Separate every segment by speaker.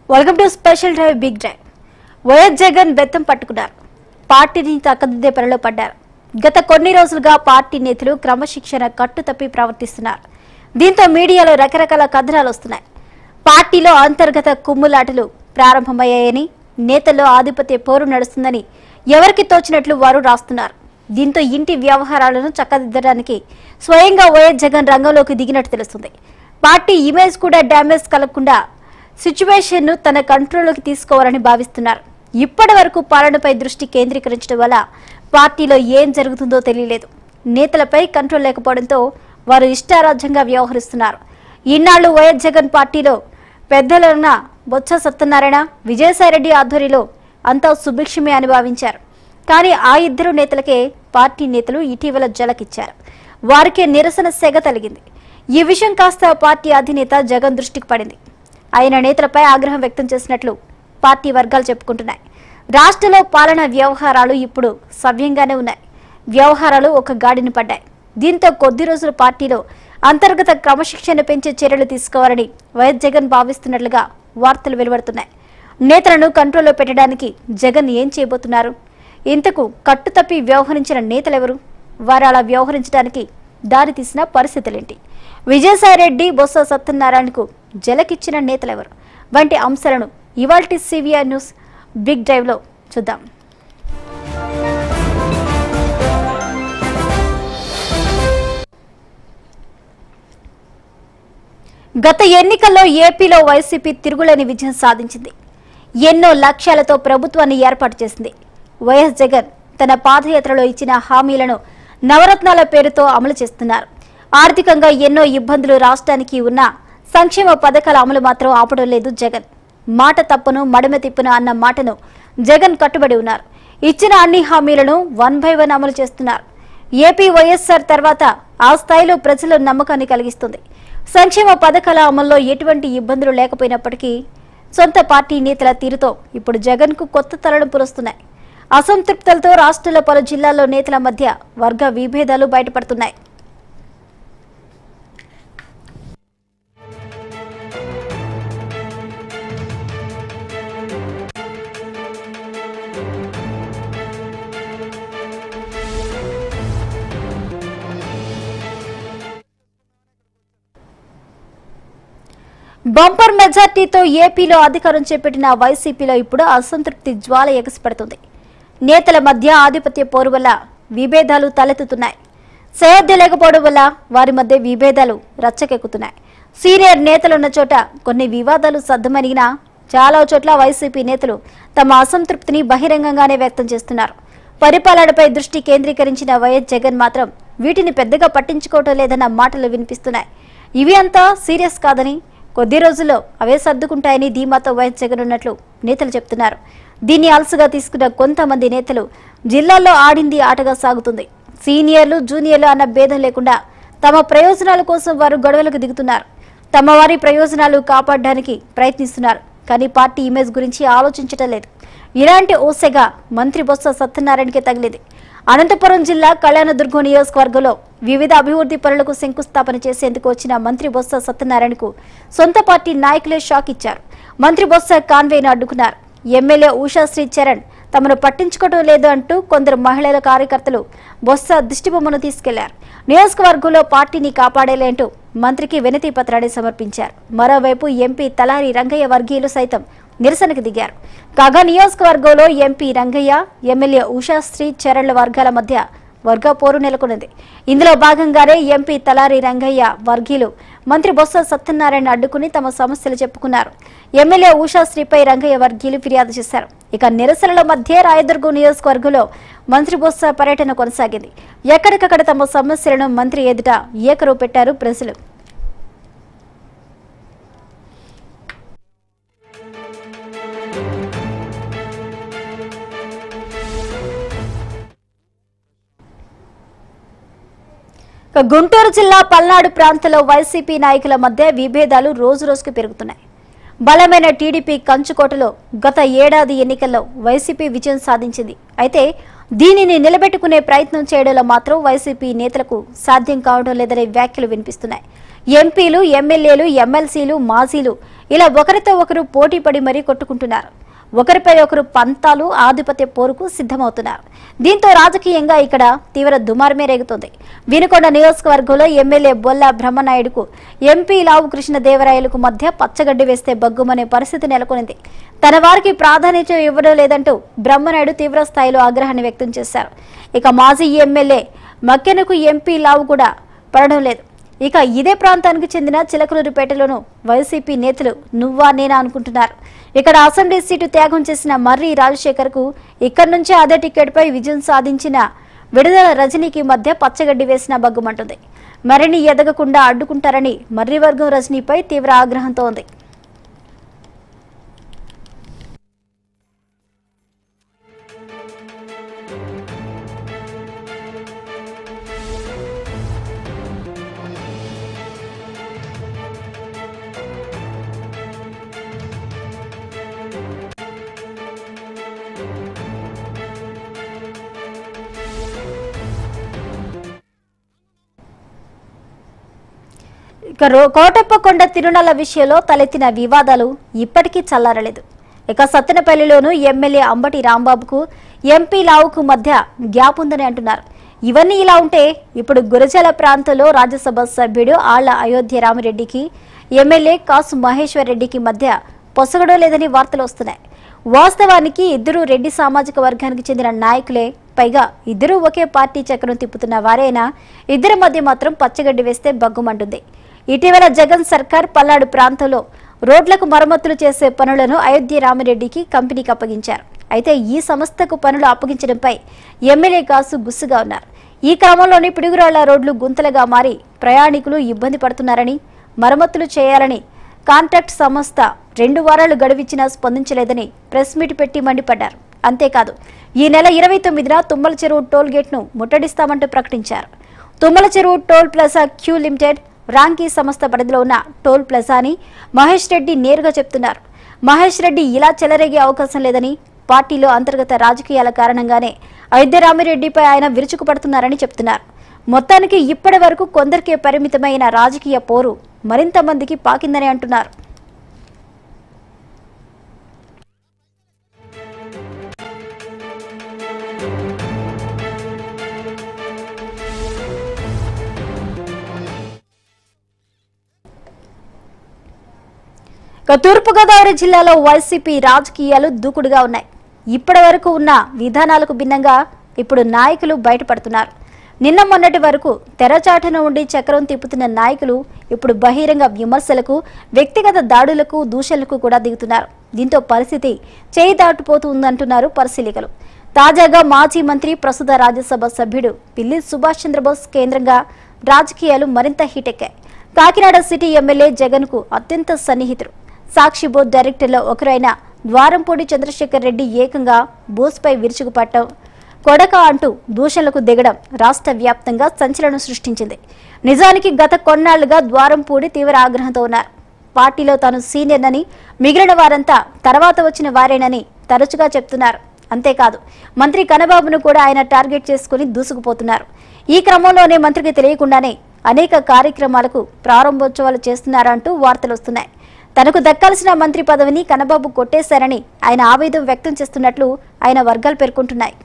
Speaker 1: welcome to special drive big drive YS Jagan బెత్తం పట్టుకున్నారు పార్టీని తక్కదిద్దే పనిలో పడ్డారు గత కొన్ని రోజులుగా పార్టీ నేతలు క్రమశిక్షణ కట్టు తప్పి ప్రవర్తిస్తున్నారు దీంతో మీడియాలో రకరకాల కథనాలు వస్తున్నాయి పార్టీలో అంతర్గత కుమ్ములాటలు ప్రారంభమయ్యాయని నేతల్లో ఆధిపత్య పోరు నడుస్తుందని ఎవరికి తోచినట్లు వారు రాస్తున్నారు దీంతో ఇంటి వ్యవహారాలను చక్కదిద్దడానికి స్వయంగా వైఎస్ జగన్ రంగంలోకి దిగినట్టు తెలుస్తుంది పార్టీ ఇమేజ్ కూడా డ్యామేజ్ కలగకుండా సిచ్యువేషన్ ను తన కంట్రోల్లోకి తీసుకోవాలని భావిస్తున్నారు ఇప్పటి వరకు పాలనపై దృష్టి కేంద్రీకరించడం వల్ల పార్టీలో ఏం జరుగుతుందో తెలియలేదు నేతలపై కంట్రోల్ లేకపోవడంతో వారు ఇష్టారాజ్యంగా వ్యవహరిస్తున్నారు ఇన్నాళ్లు వైఎస్ జగన్ పార్టీలో పెద్దలున్న బొత్స సత్యనారాయణ విజయసాయిరెడ్డి ఆధ్వర్యంలో అంతా సుభిక్షమే అని భావించారు కానీ ఆ ఇద్దరు నేతలకే పార్టీ నేతలు ఇటీవల జలకిచ్చారు వారికే నిరసన సెగ తలిగింది ఈ విషయం కాస్త పార్టీ అధినేత జగన్ దృష్టికి పడింది ఆయన నేతలపై ఆగ్రహం వ్యక్తం చేసినట్లు పార్టీ వర్గాలు చెప్పుకుంటున్నాయి రాష్ట్రంలో పాలన వ్యవహారాలు ఇప్పుడు సవ్యంగానే ఉన్నాయి వ్యవహారాలు ఒక గాడిని పడ్డాయి దీంతో కొద్ది రోజుల పార్టీలో అంతర్గత క్రమశిక్షణ పెంచే చర్యలు తీసుకోవాలని వైఎస్ జగన్ భావిస్తున్నట్లుగా వార్తలు వెలువడుతున్నాయి నేతలను కంట్రోల్లో పెట్టడానికి జగన్ ఏం చేయబోతున్నారు ఇంతకు కట్టుతప్పి వ్యవహరించిన నేతలెవరు వారు అలా వ్యవహరించడానికి దారి తీసిన పరిస్థితులేంటి విజయసాయిరెడ్డి బొత్స సత్యనారాయణకు జలకిచ్చిన నేతలెవరు వంటి అంశాలను ఇవాల్టి సివిఆర్ న్యూస్ బిగ్ డ్రైవ్లో చూద్దాం గత ఎన్నికల్లో ఏపీలో వైసీపీ తిరుగులేని విజయం సాధించింది ఎన్నో లక్ష్యాలతో ప్రభుత్వాన్ని ఏర్పాటు చేసింది వైఎస్ జగన్ తన పాదయాత్రలో ఇచ్చిన హామీలను నవరత్నాల పేరుతో అమలు చేస్తున్నారు ఆర్థికంగా ఎన్నో ఇబ్బందులు రాష్ట్రానికి ఉన్న సంక్షేమ పథకాల అమలు మాత్రం ఆపడం లేదు జగన్ మాట తప్పును మడమ తిప్పును అన్న మాటను జగన్ కట్టుబడి ఉన్నారు ఇచ్చిన అన్ని హామీలను వన్ బై వన్ అమలు చేస్తున్నారు ఏపీ వైఎస్ఆర్ తర్వాత ఆ స్థాయిలో ప్రజల నమ్మకాన్ని కలిగిస్తుంది సంక్షేమ పథకాల అమల్లో ఎటువంటి ఇబ్బందులు లేకపోయినప్పటికీ సొంత పార్టీ నేతల తీరుతో ఇప్పుడు జగన్ కు కొత్త తలనొప్పులు వస్తున్నాయి అసంతృప్తులతో రాష్ట్రంలో పలు జిల్లాల్లో నేతల మధ్య వర్గ విభేదాలు బయటపడుతున్నాయి బంపర్ మెజార్టీతో ఏపీలో అధికారం చేపట్టిన వైసీపీలో ఇప్పుడు అసంతృప్తి జ్వాల ఎగసిపడుతుంది నేతల మధ్య ఆధిపత్య పోరు వల్ల విభేదాలు తలెత్తుతున్నాయి సయోధ్య లేకపోవడం వల్ల వారి మధ్య విభేదాలు రచ్చకెక్కుతున్నాయి సీనియర్ నేతలున్న చోట కొన్ని వివాదాలు సద్దుమణిగినా చాలా చోట్ల వైసీపీ నేతలు తమ అసంతృప్తిని బహిరంగంగానే వ్యక్తం చేస్తున్నారు పరిపాలనపై దృష్టి కేంద్రీకరించిన వైఎస్ జగన్ మాత్రం వీటిని పెద్దగా పట్టించుకోవటం లేదన్న మాటలు వినిపిస్తున్నాయి ఇవి అంతా సీరియస్ కాదని కొద్ది రోజుల్లో అవే సర్దుకుంటాయని ధీమాతో వైఎస్ జగన్ ఉన్నట్లు నేతలు చెప్తున్నారు దీన్ని అలసుగా తీసుకున్న కొంతమంది నేతలు జిల్లాల్లో ఆడింది ఆటగా సాగుతుంది సీనియర్లు జూనియర్లు అన్న భేదం లేకుండా తమ ప్రయోజనాల కోసం వారు గొడవలకు దిగుతున్నారు తమ వారి ప్రయోజనాలు కాపాడడానికి ప్రయత్నిస్తున్నారు కానీ పార్టీ ఇమేజ్ గురించి ఆలోచించటం లేదు ఇలాంటి ఓసెగా మంత్రి బొత్స సత్యనారాయణకే తగిలింది అనంతపురం జిల్లా కళ్యాణదుర్గం నియోజకవర్గంలో వివిధ అభివృద్ధి పనులకు శంకుస్థాపన చేసేందుకు వచ్చిన మంత్రి బొత్స సత్యనారాయణకు సొంత పార్టీ నాయకులే షాక్ ఇచ్చారు మంత్రి బొత్స కాన్వేను అడ్డుకున్నారు ఎమ్మెల్యే ఉషాశ్రీ చరణ్ తమను పట్టించుకోవడం లేదు అంటూ కొందరు మహిళల కార్యకర్తలు బొత్స దిష్టిబొమ్మను తీసుకెళ్లారు నియోజకవర్గంలో పార్టీని కాపాడేలేంటూ మంత్రికి వినతి పత్రాన్ని సమర్పించారు మరోవైపు ఎంపీ తలారి రంగయ్య వర్గీయులు సైతం నిరసనకు దిగారు కాగా నియోజకవర్గంలో ఎంపీ రంగయ్య ఎమ్మెల్యే ఉషాశ్రీ చరణ్ల వర్గాల మధ్య వర్గ పోరు నెలకొన్నది ఇందులో భాగంగానే ఎంపీ తలారి రంగయ్య వర్గీయులు మంత్రి బొత్స సత్యనారాయణ అడ్డుకుని తమ సమస్యలు చెప్పుకున్నారు ఎమ్మెల్యే ఉషాశ్రీపై రంగయ్య వర్గీయులు ఫిర్యాదు చేశారు ఇక నిరసనల మధ్య రాయదుర్గం నియోజకవర్గంలో మంత్రి బొత్స పర్యటన కొనసాగింది ఎక్కడికక్కడ తమ సమస్యలను మంత్రి ఎదుట ఏకరువు పెట్టారు ప్రజలు ఇక గుంటూరు జిల్లా పల్నాడు ప్రాంతంలో వైసీపీ నాయకుల మధ్య విభేదాలు రోజు రోజుకు పెరుగుతున్నాయి బలమైన టీడీపీ కంచుకోటలో గత ఏడాది ఎన్నికల్లో వైసీపీ విజయం సాధించింది అయితే దీనిని నిలబెట్టుకునే ప్రయత్నం చేయడంలో మాత్రం వైసీపీ నేతలకు సాధ్యం కావడం లేదనే వ్యాఖ్యలు వినిపిస్తున్నాయి ఎంపీలు ఎమ్మెల్యేలు ఎమ్మెల్సీలు మాజీలు ఇలా ఒకరితో ఒకరు పోటీ పడి మరీ కొట్టుకుంటున్నారు ఒకరిపై ఒకరు పంతాలు ఆధిపత్య పోరుకు సిద్ధమవుతున్నారు దీంతో రాజకీయంగా ఇక్కడ తీవ్ర దుమారమే రేగుతోంది వినుకొండ నియోజకవర్గంలో ఎమ్మెల్యే బొల్ల బ్రహ్మనాయుడుకు ఎంపీ లావు కృష్ణదేవరాయలకు మధ్య పచ్చగడ్డి వేస్తే బగ్గుమనే పరిస్థితి నెలకొనింది తన వారికి ప్రాధాన్యత ఇవ్వడం లేదంటూ బ్రహ్మనాయుడు తీవ్ర స్థాయిలో ఆగ్రహాన్ని వ్యక్తం చేశారు ఇక మాజీ ఎమ్మెల్యే మక్కెనకు ఎంపీ లావు కూడా పడడం లేదు ఇక ఇదే ప్రాంతానికి చెందిన చిలకలూరిపేటలోనూ వైసీపీ నేతలు నువ్వా నేనా అనుకుంటున్నారు ఇక్కడ అసెంబ్లీ సీటు త్యాగం చేసిన మర్రి రాజశేఖర్ కు ఇక్కడి నుంచే అదే టికెట్పై విజయం సాధించిన విడుదల రజనీకి మధ్య పచ్చగడ్డి వేసిన బగ్గుమంటుంది మరిన్ని ఎదగకుండా అడ్డుకుంటారని మర్రి వర్గం రజనీపై తీవ్ర ఆగ్రహంతో ఉంది ఇక రో- కోటప్పకొండ తిరునల విషయంలో తలెత్తిన వివాదాలు ఇప్పటికీ చల్లారలేదు ఇక సత్తెనపల్లిలోనూ ఎమ్మెల్యే అంబటి రాంబాబుకు ఎంపీ లావుకు మధ్య గ్యాప్ ఉందని అంటున్నారు ఇవన్నీ ఇలా ఉంటే ఇప్పుడు గురజాల ప్రాంతంలో రాజ్యసభ సభ్యుడు ఆళ్ల అయోధ్య రామిరెడ్డికి ఎమ్మెల్యే కాసు మహేశ్వర్ రెడ్డికి మధ్య పొసగడం లేదని వార్తలు వస్తున్నాయి వాస్తవానికి ఇద్దరు రెడ్డి సామాజిక వర్గానికి చెందిన నాయకులే పైగా ఇద్దరూ ఒకే పార్టీ చక్రం తిప్పుతున్న వారైనా ఇద్దరి మధ్య మాత్రం పచ్చగడ్డి వేస్తే బగ్గుమంటుంది ఇటీవల జగన్ సర్కార్ పల్నాడు ప్రాంతంలో రోడ్లకు మరమ్మతులు చేసే పనులను అయోధ్య రామిరెడ్డికి కంపెనీకి అప్పగించారు అయితే ఈ సంస్థకు పనులు అప్పగించడంపై ఎమ్మెల్యే కాసు గుస్సుగా ఉన్నారు ఈ క్రమంలోనే పిడుగురాళ్ల రోడ్లు గుంతలుగా మారి ప్రయాణికులు ఇబ్బంది పడుతున్నారని మరమ్మతులు చేయాలని కాంట్రాక్ట్ సంస్థ రెండు వారాలు గడువిచ్చినా స్పందించలేదని ప్రెస్ మీట్ పెట్టి మండిపడ్డారు అంతేకాదు ఈ నెల ఇరవై తొమ్మిదిన తుమ్మల చెరువు టోల్ గేట్ను ముట్టడిస్తామంటూ ప్రకటించారు Tummala Cheruvu toll plaza Q limited Ramky సంస్థ పరిధిలో ఉన్న టోల్ ప్లాజాని మహేష్ రెడ్డి నేరుగా చెప్తున్నారు మహేష్ రెడ్డి ఇలా చెలరేగే అవకాశం లేదని పార్టీలో అంతర్గత రాజకీయాల కారణంగానే అయోధ్యరామిరెడ్డిపై ఆయన విరుచుకుపడుతున్నారని చెప్తున్నారు మొత్తానికి ఇప్పటి వరకు కొందరికే పరిమితమైన రాజకీయ పోరు మరింత మందికి పాకిందని అంటున్నారు ఇక తూర్పుగోదావరి జిల్లాలో వైసీపీ రాజకీయాలు దూకుడుగా ఉన్నాయి ఇప్పటి వరకు ఉన్న విధానాలకు భిన్నంగా ఇప్పుడు నాయకులు బయటపడుతున్నారు నిన్న మొన్నటి వరకు తెరచాటున ఉండి చక్రం తిప్పుతున్న నాయకులు ఇప్పుడు బహిరంగ విమర్శలకు వ్యక్తిగత దాడులకు దూషణలకు కూడా దిగుతున్నారు దీంతో పరిస్థితి చేయి దాటిపోతుందంటున్నారు పరిశీలకులు తాజాగా మాజీ మంత్రి ప్రస్తుత రాజ్యసభ సభ్యుడు పిల్లి సుభాష్ చంద్రబోస్ కేంద్రంగా రాజకీయాలు మరింత హీటెక్కాయి కాకినాడ సిటీ ఎమ్మెల్యే జగన్ కు అత్యంత సన్నిహితుడు సాక్షి బోర్డు డైరెక్టర్లో ఒకరైన ద్వారంపూడి చంద్రశేఖర్ రెడ్డి ఏకంగా బోస్పై విరుచుకుపట్టడం కొడక అంటూ దూషణలకు దిగడం రాష్ట్ర వ్యాప్తంగా సంచలనం సృష్టించింది నిజానికి గత కొన్నాళ్లుగా ద్వారంపూడి తీవ్ర ఆగ్రహంతో ఉన్నారు పార్టీలో తాను సీనియర్నని మిగిలిన వారంతా తర్వాత వచ్చిన వారేనని తరచుగా చెప్తున్నారు అంతేకాదు మంత్రి కనబాబును కూడా ఆయన టార్గెట్ చేసుకుని దూసుకుపోతున్నారు ఈ క్రమంలోనే మంత్రికి తెలియకుండానే అనేక కార్యక్రమాలకు ప్రారంభోత్సవాలు చేస్తున్నారంటూ వార్తలు వస్తున్నాయి తనకు దక్కాల్సిన మంత్రి పదవిని కనబాబు కొట్టేశారని ఆయన ఆవేదన వ్యక్తం చేస్తున్నట్లు ఆయన వర్గాలు పేర్కొంటున్నాయి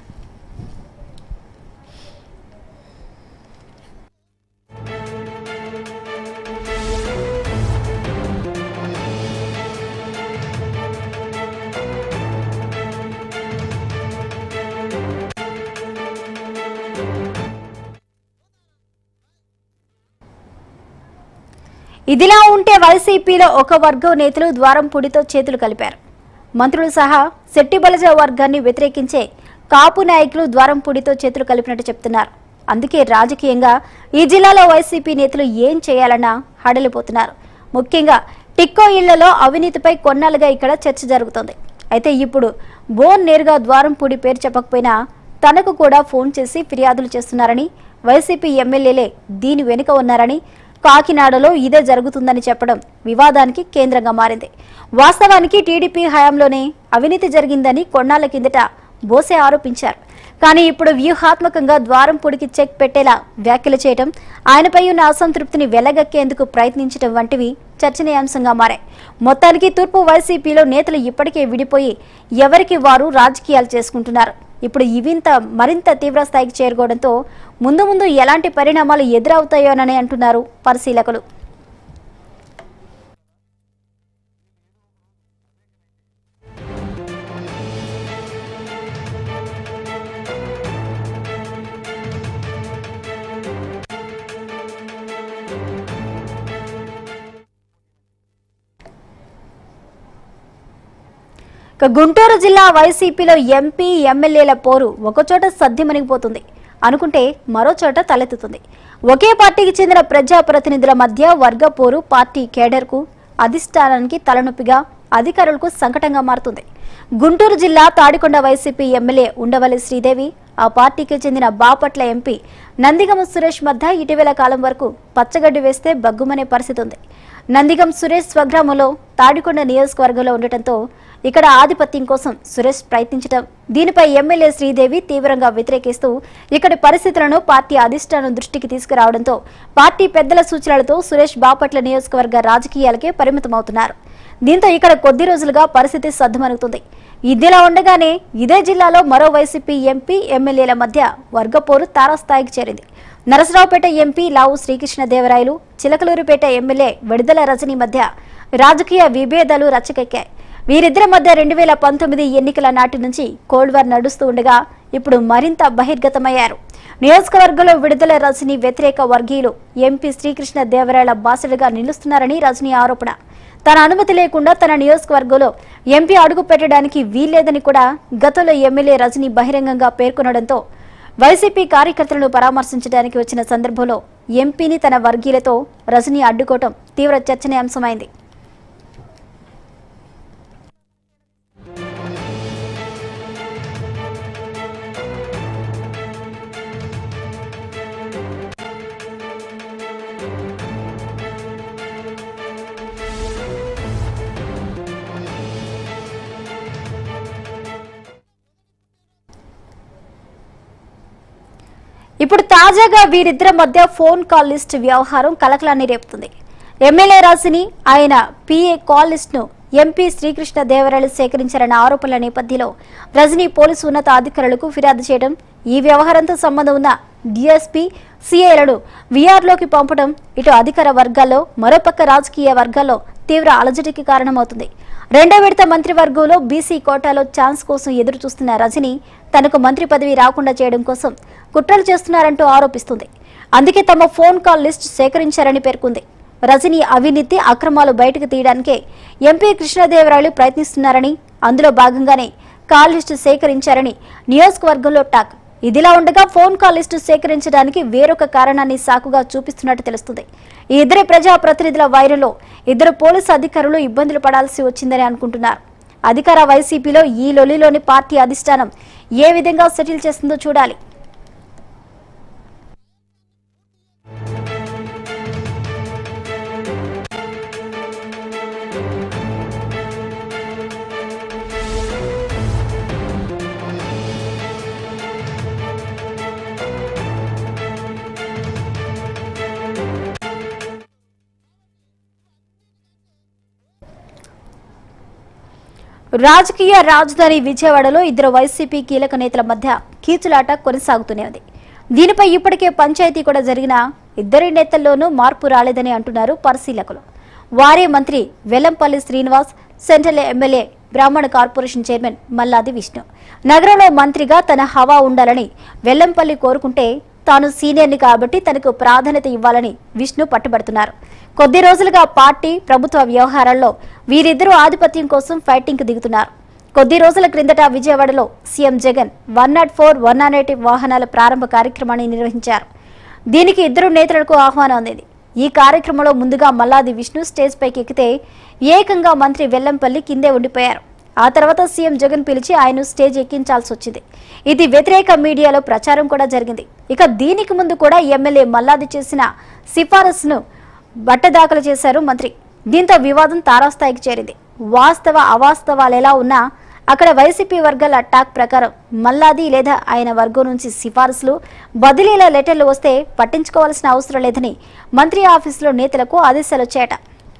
Speaker 1: ఇదిలా ఉంటే వైసీపీలో ఒక వర్గం నేతలు ద్వారంపూడితో చేతులు కలిపారు మంత్రులు సహా శెట్టి బలజ వర్గాన్ని వ్యతిరేకించే కాపు నాయకులు ద్వారంపూడితో చేతులు కలిపినట్టు చెప్తున్నారు అందుకే రాజకీయంగా ఈ జిల్లాలో వైసీపీ నేతలు ఏం చేయాలన్నా హడలిపోతున్నారు ముఖ్యంగా టిక్కో ఇళ్లలో అవినీతిపై కొన్నాళ్ళుగా ఇక్కడ చర్చ జరుగుతోంది అయితే ఇప్పుడు బోన్ నేరుగా ద్వారంపూడి పేరు చెప్పకపోయినా తనకు కూడా ఫోన్ చేసి ఫిర్యాదులు చేస్తున్నారని వైసీపీ ఎమ్మెల్యేలే దీని వెనుక ఉన్నారని కాకినాడలో ఇదే జరుగుతుందని చెప్పడం వివాదానికి కేంద్రంగా మారింది వాస్తవానికి టీడీపీ హయాంలోనే అవినీతి జరిగిందని కొన్నాళ్ల కిందట బోసే ఆరోపించారు కానీ ఇప్పుడు వ్యూహాత్మకంగా ద్వారంపూడికి చెక్ పెట్టేలా వ్యాఖ్యలు చేయడం ఆయనపై ఉన్న అసంతృప్తిని వెలగక్కేందుకు ప్రయత్నించడం వంటివి చర్చనీయాంశంగా మారాయి మొత్తానికి తూర్పు వైసీపీలో నేతలు ఇప్పటికే విడిపోయి ఎవరికి వారు రాజకీయాలు చేసుకుంటున్నారు ఇప్పుడు ఇవింత మరింత తీవ్ర స్థాయికి చేరుకోవడంతో ముందు ముందు ఎలాంటి పరిణామాలు ఎదురవుతాయోనని అంటున్నారు పరిశీలకులు ఇక గుంటూరు జిల్లా వైసీపీలో ఎంపీ ఎమ్మెల్యేల పోరు ఒకచోట సద్దిమణిగిపోతుంది అనుకుంటే మరో చోట తలెత్తుతుంది ఒకే పార్టీకి చెందిన ప్రజాప్రతినిధుల మధ్య వర్గ పోరు పార్టీ కేడర్కు అధిష్టానానికి తలనొప్పిగా అధికారులకు సంకటంగా మారుతుంది గుంటూరు జిల్లా తాడికొండ వైసీపీ ఎమ్మెల్యే ఉండవల్లి శ్రీదేవి ఆ పార్టీకి చెందిన బాపట్ల ఎంపీ నందిగమ సురేష్ మధ్య ఇటీవల కాలం వరకు పచ్చగడ్డి వేస్తే బగ్గుమనే పరిస్థితి ఉంది నందిగం సురేష్ స్వగ్రామంలో తాడికొండ నియోజకవర్గంలో ఉండటంతో ఇక్కడ ఆధిపత్యం కోసం సురేష్ ప్రయత్నించడం దీనిపై ఎమ్మెల్యే శ్రీదేవి తీవ్రంగా వ్యతిరేకిస్తూ ఇక్కడి పరిస్థితులను పార్టీ అధిష్టానం దృష్టికి తీసుకురావడంతో పార్టీ పెద్దల సూచనలతో సురేష్ బాపట్ల నియోజకవర్గ రాజకీయాలకే పరిమితమవుతున్నారు దీంతో ఇక్కడ కొద్ది రోజులుగా పరిస్థితి సద్దుమణుగుతుంది ఇదిలా ఉండగానే ఇదే జిల్లాలో మరో వైసీపీ ఎంపీ ఎమ్మెల్యేల మధ్య వర్గపోరు తారాస్థాయికి చేరింది నరసరావుపేట ఎంపీ లావు శ్రీకృష్ణదేవరాయలు చిలకలూరుపేట ఎమ్మెల్యే విడుదల రజని మధ్య రాజకీయ విభేదాలు రచ్చకెక్కాయి వీరిద్దరి మధ్య రెండు వేల పంతొమ్మిది ఎన్నికల నాటి నుంచి కోల్డ్ వార్ నడుస్తూ ఉండగా ఇప్పుడు మరింత బహిర్గతమయ్యారు నియోజకవర్గంలో విడుదల రజని వ్యతిరేక వర్గీయులు ఎంపీ శ్రీకృష్ణ దేవరాయల బాసడుగా నిలుస్తున్నారని రజనీ ఆరోపణ తన అనుమతి లేకుండా తన నియోజకవర్గంలో ఎంపీ అడుగు పెట్టడానికి వీల్లేదని కూడా గతంలో ఎమ్మెల్యే రజనీ బహిరంగంగా పేర్కొనడంతో వైసీపీ కార్యకర్తలను పరామర్శించడానికి వచ్చిన సందర్భంలో ఎంపీని తన వర్గీయులతో రజనీ అడ్డుకోవటం తీవ్ర చర్చనీయాంశమైంది ఇప్పుడు తాజాగా వీరిద్దరి మధ్య ఫోన్ కాల్ లిస్ట్ వ్యవహారం కలకలాన్ని రేపుతుంది ఎమ్మెల్యే రాసిని ఆయన పిఏ కాల్ లిస్ట్ ను ఎంపీ శ్రీకృష్ణ దేవరాయలు సేకరించారన్న ఆరోపణల నేపథ్యంలో రజనీ పోలీసు ఉన్నత అధికారులకు ఫిర్యాదు చేయడం ఈ వ్యవహారంతో సంబంధం ఉన్న డిఎస్పీ సిఐలను వీఆర్లోకి పంపడం ఇటు అధికార వర్గాల్లో మరోపక్క రాజకీయ వర్గాల్లో తీవ్ర అలజడికి కారణమవుతుంది రెండో విడత మంత్రివర్గంలో బీసీ కోటాలో ఛాన్స్ కోసం ఎదురు చూస్తున్న రజని తనకు మంత్రి పదవి రాకుండా చేయడం కోసం కుట్రలు చేస్తున్నారంటూ ఆరోపిస్తుంది అందుకే తమ ఫోన్ కాల్ లిస్ట్ సేకరించారని పేర్కొంది రజని అవినీతి అక్రమాలు బయటకు తీయడానికే ఎంపీ కృష్ణదేవరాయలు ప్రయత్నిస్తున్నారని అందులో భాగంగానే కాల్ లిస్టు సేకరించారని నియోజకవర్గంలో టాక్ ఇదిలా ఉండగా ఫోన్ కాల్ లిస్టు సేకరించడానికి వేరొక కారణాన్ని సాకుగా చూపిస్తున్నట్టు తెలుస్తుంది ఈ ఇద్దరి ప్రజా ప్రతినిధుల వైరంలో ఇద్దరు పోలీసు అధికారులు ఇబ్బందులు పడాల్సి వచ్చిందని అనుకుంటున్నారు అధికార వైసీపీలో ఈ లొలిలోని పార్టీ అధిష్టానం ఏ విధంగా సెటిల్ చేస్తుందో చూడాలి రాజకీయ రాజధాని విజయవాడలో ఇద్దరు వైసీపీ కీలక నేతల మధ్య కీచులాట కొనసాగుతూనే ఉంది దీనిపై ఇప్పటికే పంచాయతీ కూడా జరిగిన ఇద్దరి నేతల్లోనూ మార్పు రాలేదని అంటున్నారు పరిశీలకులు వారే మంత్రి Vellampalli Srinivas central MLA Brahmana corporation chairman Malladi Vishnu నగరంలో మంత్రిగా తన హవా ఉండాలని వెల్లంపల్లి కోరుకుంటే తాను సీనియర్ని కాబట్టి తనకు ప్రాధాన్యత ఇవ్వాలని విష్ణు పట్టుబడుతున్నారు కొద్ది రోజులుగా పార్టీ ప్రభుత్వ వ్యవహారాల్లో వీరిద్దరూ ఆధిపత్యం కోసం ఫైటింగ్ దిగుతున్నారు కొద్ది రోజుల క్రిందట విజయవాడలో CM Jagan one nought four one nought eight వాహనాల ప్రారంభ కార్యక్రమాన్ని నిర్వహించారు దీనికి ఇద్దరు నేతలకు ఆహ్వానం అందింది ఈ కార్యక్రమంలో ముందుగా మల్లాది విష్ణు స్టేజ్ పైకి ఎక్కితే ఏకంగా మంత్రి వెల్లంపల్లి కిందే ఉండిపోయారు ఆ తర్వాత సీఎం జగన్ పిలిచి ఆయన స్టేజ్ ఎక్కించాల్సి వచ్చింది ఇది వ్యతిరేక మీడియాలో ప్రచారం కూడా జరిగింది ఇక దీనికి ముందు కూడా ఎమ్మెల్యే మల్లాది చేసిన సిఫారసును బట్ట దాఖలు చేశారు మంత్రి దీంతో వివాదం తారాస్థాయికి చేరింది వాస్తవ అవాస్తవాలు ఎలా ఉన్నా అక్కడ వైసీపీ వర్గాల టాక్ ప్రకారం మల్లాది లేదా ఆయన వర్గం నుంచి సిఫారసులు బదిలీల లెటర్లు వస్తే పట్టించుకోవాల్సిన అవసరం లేదని మంత్రి ఆఫీసులో నేతలకు ఆదేశాలు వచ్చాయట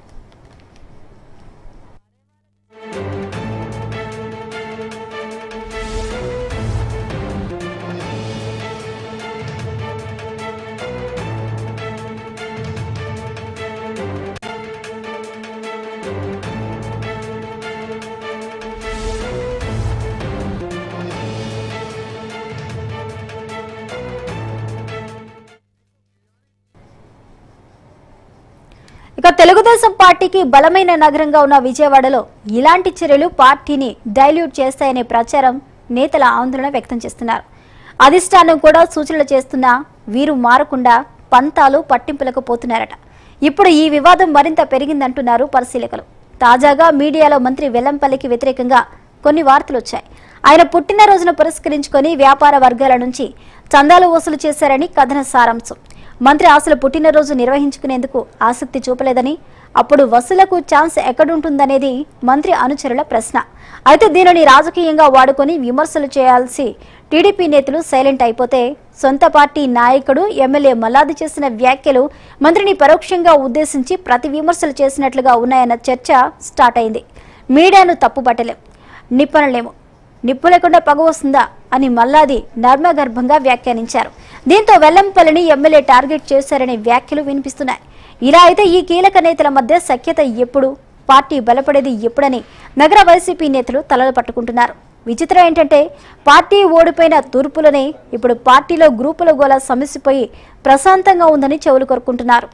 Speaker 1: ఇక తెలుగుదేశం పార్టీకి బలమైన నగరంగా ఉన్న విజయవాడలో ఇలాంటి చర్యలు పార్టీని డైల్యూట్ చేస్తాయనే ప్రచారం నేతల ఆందోళన వ్యక్తం చేస్తున్నారు అధిష్టానం కూడా సూచనలు చేస్తున్నా వీరు మారకుండా పంతాలు పట్టింపులకు పోతున్నారట ఇప్పుడు ఈ వివాదం మరింత పెరిగిందంటున్నారు పరిశీలకులు తాజాగా మీడియాలో మంత్రి వెల్లంపల్లికి వ్యతిరేకంగా కొన్ని వార్తలు వచ్చాయి ఆయన పుట్టినరోజును పురస్కరించుకొని వ్యాపార వర్గాల నుంచి చందాలు వసూలు చేశారని కథన సారాంశం మంత్రి అసలు పుట్టినరోజు నిర్వహించుకునేందుకు ఆసక్తి చూపలేదని అప్పుడు వసూలకు ఛాన్స్ ఎక్కడుంటుందనేది మంత్రి అనుచరుల ప్రశ్న అయితే దీనిని రాజకీయంగా వాడుకొని విమర్శలు చేయాల్సి టీడీపీ నేతలు సైలెంట్ అయిపోతే సొంత పార్టీ నాయకుడు ఎమ్మెల్యే మల్లాది చేసిన వ్యాఖ్యలు మంత్రిని పరోక్షంగా ఉద్దేశించి ప్రతి విమర్శలు చేసినట్లుగా ఉన్నాయన్న చర్చ స్టార్ట్ అయింది మీడియాను తప్పుపట్టలేం నిప్పనలేము నిప్పు లేకుండా పగ వస్తుందా అని మల్లాది నర్మగర్భంగా వ్యాఖ్యానించారు దీంతో వెల్లంపల్లిని ఎమ్మెల్యే టార్గెట్ చేశారనే వ్యాఖ్యలు వినిపిస్తున్నాయి ఇలా అయితే ఈ కీలక నేతల మధ్య సఖ్యత ఎప్పుడు పార్టీ బలపడేది ఎప్పుడని నగర వైసీపీ నేతలు తలలు పట్టుకుంటున్నారు విచిత్రం ఏంటంటే పార్టీ ఓడిపోయిన తూర్పులోనే ఇప్పుడు పార్టీలో గ్రూపుల గోల సమస్యపోయి ప్రశాంతంగా ఉందని చెవులు కొరుకుంటున్నారు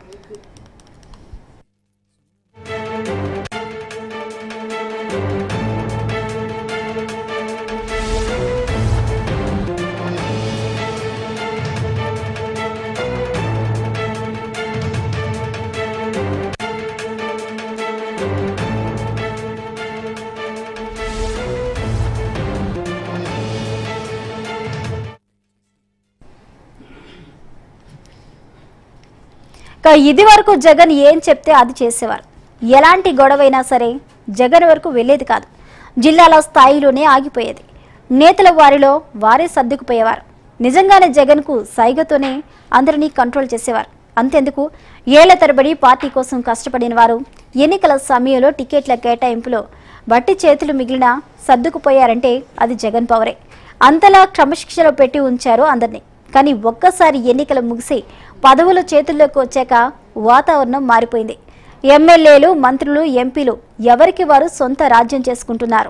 Speaker 1: ఇక ఇది వరకు జగన్ ఏం చెప్తే అది చేసేవారు ఎలాంటి గొడవైనా సరే జగన్ వరకు వెళ్ళేది కాదు జిల్లాల స్థాయిలోనే ఆగిపోయేది నేతల వారిలో వారే సర్దుకుపోయేవారు నిజంగానే జగన్కు సైగతోనే అందరినీ కంట్రోల్ చేసేవారు అంతెందుకు ఏళ్ల తరబడి పార్టీ కోసం కష్టపడిన వారు ఎన్నికల సమయంలో టికెట్ల కేటాయింపులో బట్టి చేతులు మిగిలిన సర్దుకుపోయారంటే అది జగన్ పవరే అంతలా క్రమశిక్షణలో పెట్టి ఉంచారు అందరినీ కానీ ఒక్కసారి ఎన్నికలు ముగిసి పదవులు చేతుల్లోకి వచ్చాక వాతావరణం మారిపోయింది ఎమ్మెల్యేలు మంత్రులు ఎంపీలు ఎవరికి వారు సొంత రాజ్యం చేసుకుంటున్నారు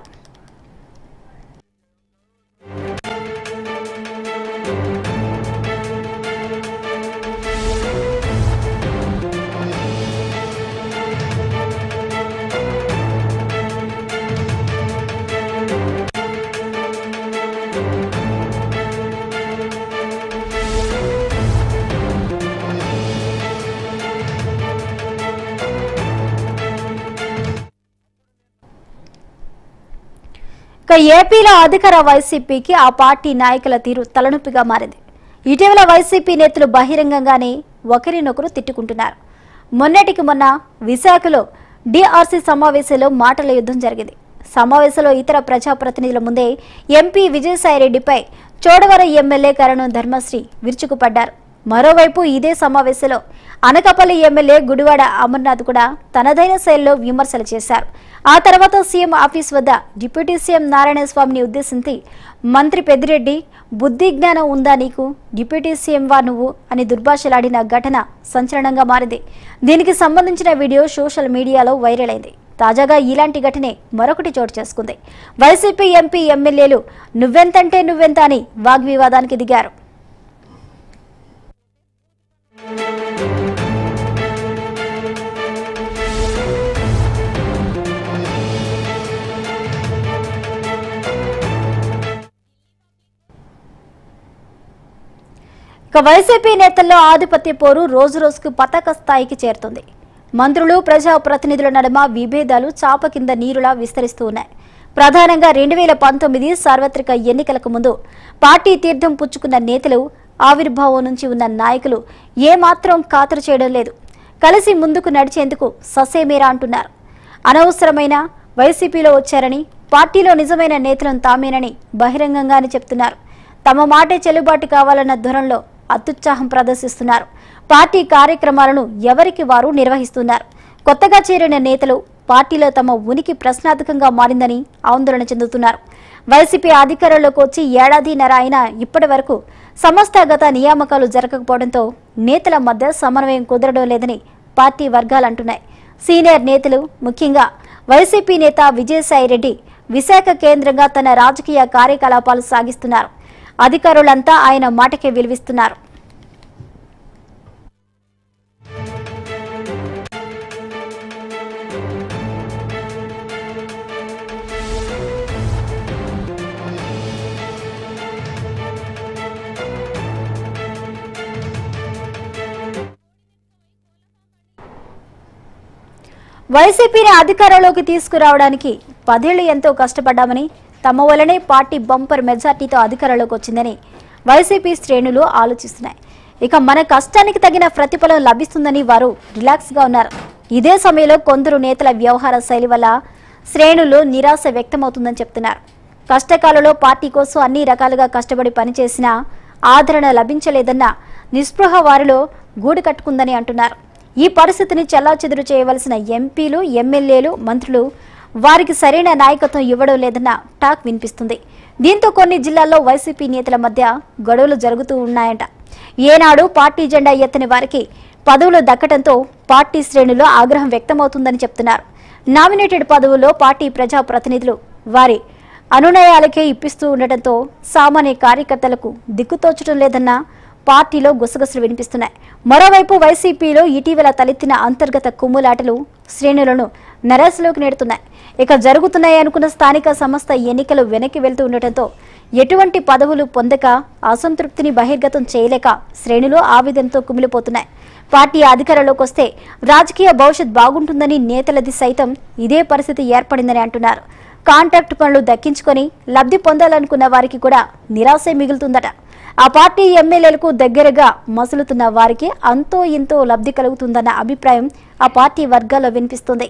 Speaker 1: ఇక ఏపీలో అధికార వైసీపీకి ఆ పార్టీ నాయకుల తీరు తలనొప్పిగా మారింది ఇటీవల వైసీపీ నేతలు బహిరంగంగానే ఒకరినొకరు తిట్టుకుంటున్నారు మొన్నటికి మొన్న విశాఖలో డిఆర్సీ సమావేశంలో మాటల యుద్ధం జరిగింది సమావేశంలో ఇతర ప్రజాప్రతినిధుల ముందే ఎంపీ విజయసాయిరెడ్డిపై చోడవరం ఎమ్మెల్యే కరణం ధర్మశ్రీ విరుచుకుపడ్డారు మరోవైపు ఇదే సమావేశంలో అనకాపల్లి ఎమ్మెల్యే గుడివాడ అమర్నాథ్ కూడా తనదైన శైలిలో విమర్శలు చేశారు ఆ తర్వాత సీఎం ఆఫీస్ వద్ద డిప్యూటీ సీఎం నారాయణ స్వామిని ఉద్దేశించి మంత్రి పెద్దిరెడ్డి బుద్ధి జ్ఞానం ఉందా నీకు డిప్యూటీ సీఎం వా నువ్వు అని దుర్భాషలాడిన ఘటన సంచలనంగా మారింది దీనికి సంబంధించిన వీడియో సోషల్ మీడియాలో వైరల్ అయింది తాజాగా ఇలాంటి ఘటనే మరొకటి చోటు చేసుకుంది వైసీపీ ఎంపీ ఎమ్మెల్యేలు నువ్వెంతంటే నువ్వెంత అని వాగ్వివాదానికి దిగారు ఇక వైసీపీ నేతల్లో ఆధిపత్య పోరు రోజు రోజుకు పతాక స్థాయికి చేరుతుంది మంత్రులు ప్రజా ప్రతినిధుల నడుమ విభేదాలు చాప కింద నీరులా విస్తరిస్తూ ఉన్నాయి ప్రధానంగా రెండు వేల పంతొమ్మిది సార్వత్రిక ఎన్నికలకు ముందు పార్టీ తీర్థం పుచ్చుకున్న నేతలు ఆవిర్భావం నుంచి ఉన్న నాయకులు ఏమాత్రం ఖాతరు చేయడం లేదు కలిసి ముందుకు నడిచేందుకు ససేమేరా అంటున్నారు అనవసరమైన వైసీపీలో వచ్చారని పార్టీలో నిజమైన నేతలను తామేనని బహిరంగంగానే చెప్తున్నారు తమ మాటే చెల్లుబాటు కావాలన్న ధోరణిలో అత్యుత్సాహం ప్రదర్శిస్తున్నారు పార్టీ కార్యక్రమాలను ఎవరికి వారు నిర్వహిస్తున్నారు కొత్తగా చేరిన నేతలు పార్టీలో తమ ఉనికి ప్రశ్నార్థకంగా మారిందని ఆందోళన చెందుతున్నారు వైసీపీ అధికారంలోకి వచ్చి ఏడాదిన్నర అయినా ఇప్పటి వరకు సంస్థాగత నియామకాలు జరగకపోవడంతో నేతల మధ్య సమన్వయం కుదరడం లేదని పార్టీ వర్గాలు అంటున్నాయి సీనియర్ నేతలు ముఖ్యంగా వైసీపీ నేత విజయసాయిరెడ్డి విశాఖ కేంద్రంగా తన రాజకీయ కార్యకలాపాలు సాగిస్తున్నారు అధికారులంతా ఆయన మాటకే విలువిస్తున్నారు వైసీపీని అధికారంలోకి తీసుకురావడానికి పదేళ్లు ఎంతో కష్టపడ్డామని తమ వల్లనే పార్టీ బంపర్ మెజార్టీతో అధికారంలోకి వచ్చిందని వైసీపీ శ్రేణులు ఆలోచిస్తున్నాయి ఇక మన కష్టానికి తగిన ప్రతిఫలం లభిస్తుందని వారు రిలాక్స్గా ఉన్నారు ఇదే సమయంలో కొందరు నేతల వ్యవహార శైలి వల్ల శ్రేణులు నిరాశ వ్యక్తమవుతుందని చెప్తున్నారు కష్టకాలంలో పార్టీ కోసం అన్ని రకాలుగా కష్టపడి పనిచేసినా ఆదరణ లభించలేదన్న నిస్పృహ వారిలో గూడు కట్టుకుందని అంటున్నారు ఈ పరిస్థితిని చెల్లాచెదురు చేయవలసిన ఎంపీలు ఎమ్మెల్యేలు మంత్రులు వారికి సరైన నాయకత్వం ఇవ్వడం లేదన్న టాక్ వినిపిస్తుంది దీంతో కొన్ని జిల్లాల్లో వైసీపీ నేతల మధ్య గొడవలు జరుగుతూ ఉన్నాయంట ఏనాడు పార్టీ జెండా ఎత్తని వారికి పదవులు దక్కడంతో పార్టీ శ్రేణుల్లో ఆగ్రహం వ్యక్తమవుతుందని చెప్తున్నారు నామినేటెడ్ పదవుల్లో పార్టీ ప్రజా ప్రతినిధులు వారి అనునయాలకే ఇప్పిస్తూ ఉండటంతో సామాన్య కార్యకర్తలకు దిక్కుతోచడం లేదన్న పార్టీలో గుసగుసలు వినిపిస్తున్నాయి మరోవైపు వైసీపీలో ఇటీవల తలెత్తిన అంతర్గత కుమ్ములాటలు శ్రేణులను నరసలోకి నెడుతున్నాయి ఇక జరుగుతున్నాయి అనుకున్న స్థానిక సంస్థ ఎన్నికలు వెనక్కి వెళ్తూ ఉండటంతో ఎటువంటి పదవులు పొందక అసంతృప్తిని బహిర్గతం చేయలేక శ్రేణులు ఆవేదనతో కుమిలిపోతున్నాయి పార్టీ అధికారంలోకి వస్తే రాజకీయ భవిష్యత్ బాగుంటుందని నేతలది సైతం ఇదే పరిస్థితి ఏర్పడిందని అంటున్నారు కాంట్రాక్ట్ పనులు దక్కించుకొని లబ్ధి పొందాలనుకున్న వారికి కూడా నిరాశే మిగులుతుందట ఆ పార్టీ ఎమ్మెల్యేలకు దగ్గరగా మసులుతున్న వారికి అంతో ఇంతో లబ్ధి కలుగుతుందన్న అభిప్రాయం ఆ పార్టీ వర్గాల్లో వినిపిస్తుంది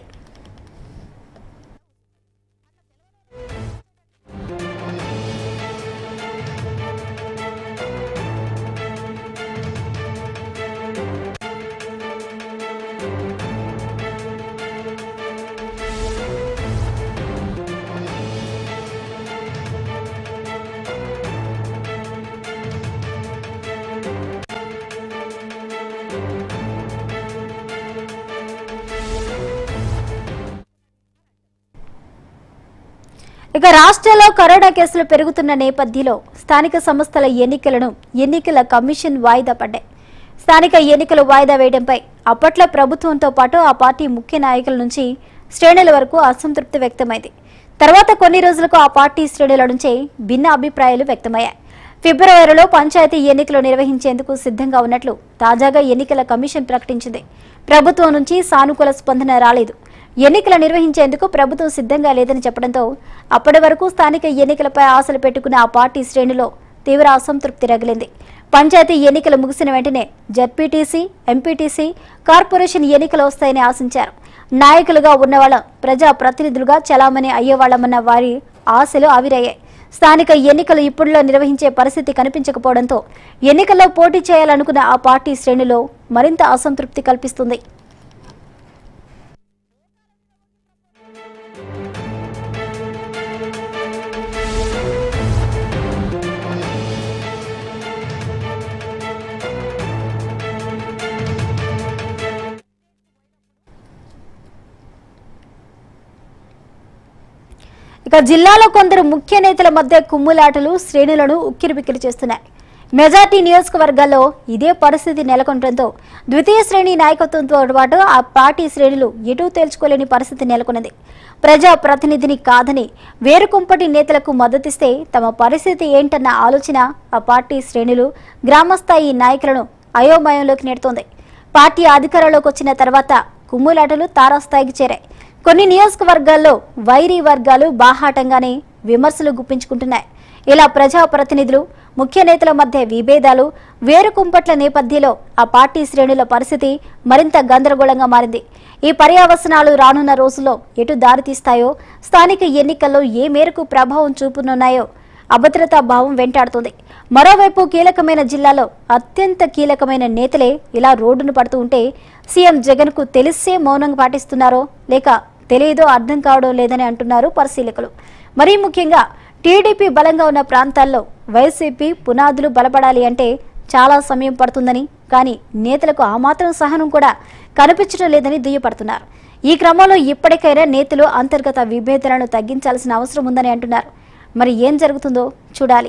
Speaker 1: ఇక రాష్ట్రంలో కరోనా కేసులు పెరుగుతున్న నేపథ్యంలో స్థానిక సంస్థల ఎన్నికలను ఎన్నికల కమిషన్ వాయిదా పడ్డాయి స్థానిక ఎన్నికలు వాయిదా వేయడంపై అప్పట్లో ప్రభుత్వంతో పాటు ఆ పార్టీ ముఖ్య నాయకుల నుంచి శ్రేణుల వరకు అసంతృప్తి వ్యక్తమైంది తర్వాత కొన్ని రోజులకు ఆ పార్టీ శ్రేణుల నుంచి భిన్న అభిప్రాయాలు వ్యక్తమయ్యాయి ఫిబ్రవరిలో పంచాయతీ ఎన్నికలు నిర్వహించేందుకు సిద్ధంగా ఉన్నట్లు తాజాగా ఎన్నికల కమిషన్ ప్రకటించింది ప్రభుత్వం నుంచి సానుకూల స్పందన రాలేదు ఎన్నికలు నిర్వహించేందుకు ప్రభుత్వం సిద్ధంగా లేదని చెప్పడంతో అప్పటి వరకు స్థానిక ఎన్నికలపై ఆశలు పెట్టుకున్న ఆ పార్టీ శ్రేణిలో తీవ్ర అసంతృప్తి రగిలింది పంచాయతీ ఎన్నికలు ముగిసిన వెంటనే జడ్పీటీసీ ఎంపీటీసీ కార్పొరేషన్ ఎన్నికలు వస్తాయని ఆశించారు నాయకులుగా ఉన్నవాళ్ళ ప్రజా ప్రతినిధులుగా చలామణి అయ్యేవాళ్లమన్న వారి ఆశలు ఆవిరయ్యాయి స్థానిక ఎన్నికలు ఇప్పుడులో నిర్వహించే పరిస్థితి కనిపించకపోవడంతో ఎన్నికల్లో పోటీ చేయాలనుకున్న ఆ పార్టీ శ్రేణిలో మరింత అసంతృప్తి కల్పిస్తుంది ఇక జిల్లాలో కొందరు ముఖ్య నేతల మధ్య కుమ్ములాటలు శ్రేణులను ఉక్కిరిబిక్కిరి చేస్తున్నాయి మెజార్టీ నియోజకవర్గాల్లో ఇదే పరిస్థితి నెలకొనడంతో ద్వితీయ శ్రేణి నాయకత్వంతో పాటు ఆ పార్టీ శ్రేణులు ఎటూ తేల్చుకోలేని పరిస్థితి నెలకొన్నది ప్రజా ప్రతినిధిని కాదని వేరుకుంపటి నేతలకు మద్దతిస్తే తమ పరిస్థితి ఏంటన్న ఆలోచన ఆ పార్టీ శ్రేణులు గ్రామస్థాయి నాయకులను అయోమయంలోకి నెడుతోంది పార్టీ అధికారంలోకి వచ్చిన తర్వాత కుమ్ములాటలు తారాస్థాయికి చేరాయి కొన్ని నియోజకవర్గాల్లో వైరీ వర్గాలు బాహాటంగానే విమర్శలు గుప్పించుకుంటున్నాయి ఇలా ప్రజాప్రతినిధులు ముఖ్య నేతల మధ్య విభేదాలు వేరుకుంపట్ల నేపథ్యంలో ఆ పార్టీ శ్రేణుల పరిస్థితి మరింత గందరగోళంగా మారింది ఈ పర్యావసనాలు రానున్న రోజుల్లో ఎటు దారితీస్తాయో స్థానిక ఎన్నికల్లో ఏ మేరకు ప్రభావం చూపనున్నాయో అభద్రతా భావం వెంటాడుతుంది మరోవైపు కీలకమైన జిల్లాలో అత్యంత కీలకమైన నేతలే ఇలా రోడ్డును పడుతూ ఉంటే సీఎం జగన్ కు తెలిసే మౌనంగా పాటిస్తున్నారో లేక తెలియదో అర్థం కావడం లేదని అంటున్నారు పరిశీలకులు మరీ ముఖ్యంగా టీడీపీ బలంగా ఉన్న ప్రాంతాల్లో వైసీపీ పునాదులు బలపడాలి అంటే చాలా సమయం పడుతుందని కానీ నేతలకు ఆ మాత్రం సహనం కూడా కనిపించడం లేదని దుయ్యపడుతున్నారు ఈ క్రమంలో ఇప్పటికైనా నేతలు అంతర్గత విభేదాలను తగ్గించాల్సిన అవసరం ఉందని అంటున్నారు మరి ఏం జరుగుతుందో చూడాలి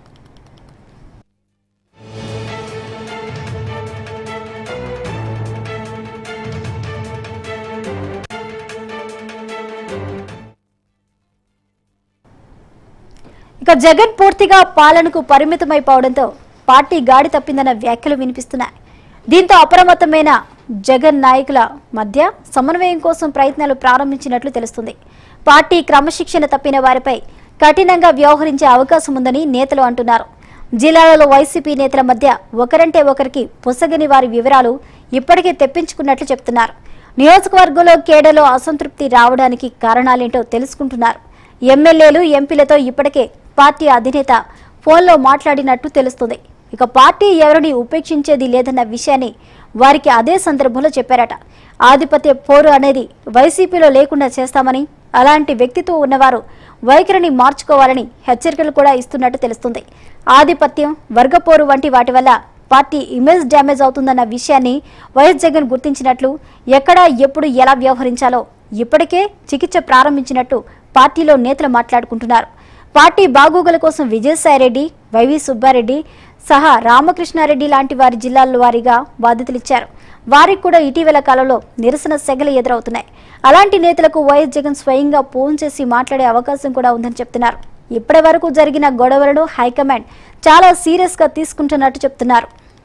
Speaker 1: ఇక జగన్ పూర్తిగా పాలనకు పరిమితమైపోవడంతో పార్టీ గాడి తప్పిందన్న వ్యాఖ్యలు వినిపిస్తున్నాయి దీంతో అప్రమత్తమైన జగన్ నాయకుల మధ్య సమన్వయం కోసం ప్రయత్నాలు ప్రారంభించినట్లు తెలుస్తుంది పార్టీ క్రమశిక్షణ తప్పిన వారిపై కఠినంగా వ్యవహరించే అవకాశం ఉందని నేతలు అంటున్నారు జిల్లాలలో వైసీపీ నేతల మధ్య ఒకరంటే ఒకరికి పొసగని వారి వివరాలు ఇప్పటికే తెప్పించుకున్నట్లు చెప్తున్నారు నియోజకవర్గంలో కేడలో అసంతృప్తి రావడానికి కారణాలేంటో తెలుసుకుంటున్నారు ఎమ్మెల్యేలు ఎంపీలతో ఇప్పటికే పార్టీ అధినేత ఫోన్లో మాట్లాడినట్టు తెలుస్తుంది ఇక పార్టీ ఎవరిని ఉపేక్షించేది లేదన్న విషయాన్ని వారికి అదే సందర్భంలో చెప్పారట ఆధిపత్య పోరు అనేది వైసీపీలో లేకుండా చేస్తామని అలాంటి వ్యక్తిత్వం ఉన్నవారు వైఖరిని మార్చుకోవాలని హెచ్చరికలు కూడా ఇస్తున్నట్టు తెలుస్తుంది ఆధిపత్యం వర్గపోరు వంటి వాటి వల్ల పార్టీ ఇమేజ్ డ్యామేజ్ అవుతుందన్న విషయాన్ని వైఎస్ జగన్ గుర్తించినట్లు ఎక్కడ ఎప్పుడు ఎలా వ్యవహరించాలో ఇప్పటికే చికిత్స ప్రారంభించినట్టు పార్టీలో నేతలు మాట్లాడుకుంటున్నారు పార్టీ బాగోగుల కోసం విజయసాయిరెడ్డి వైవి సుబ్బారెడ్డి సహా రామకృష్ణారెడ్డి లాంటి వారి జిల్లాల వారీగా బాధ్యతలిచ్చారు వారికి కూడా ఇటీవల కాలంలో నిరసన సెగలు ఎదురవుతున్నాయి అలాంటి నేతలకు వైఎస్ జగన్ స్వయంగా ఫోన్ చేసి మాట్లాడే అవకాశం కూడా ఉందని చెప్తున్నారు ఇప్పటి వరకు జరిగిన గొడవలను హైకమాండ్ చాలా సీరియస్ గా తీసుకుంటున్నట్టు చెప్తున్నారు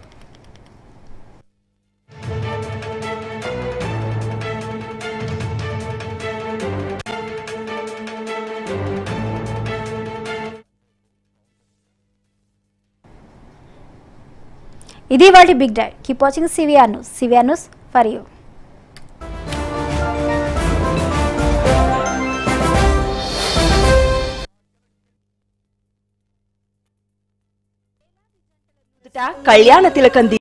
Speaker 1: ఇది వాటి బిగ్ డై keep watching CVR news CVR news for you
Speaker 2: కళ్యాణ తిలకంది